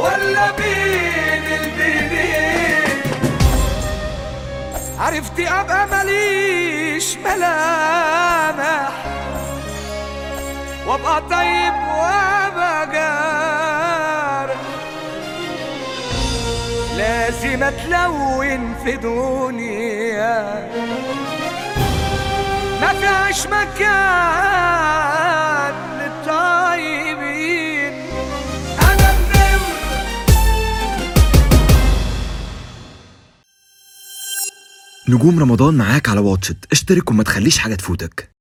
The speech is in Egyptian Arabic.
ولا بين البيبين عرفت ابقى ماليش ملامح وابقى طيب وابقى جارح لازم اتلون في دنيا ما فيهاش مكان للطيبين انا النمر نجوم رمضان معاك على واتشت اشترك وما تخليش حاجة تفوتك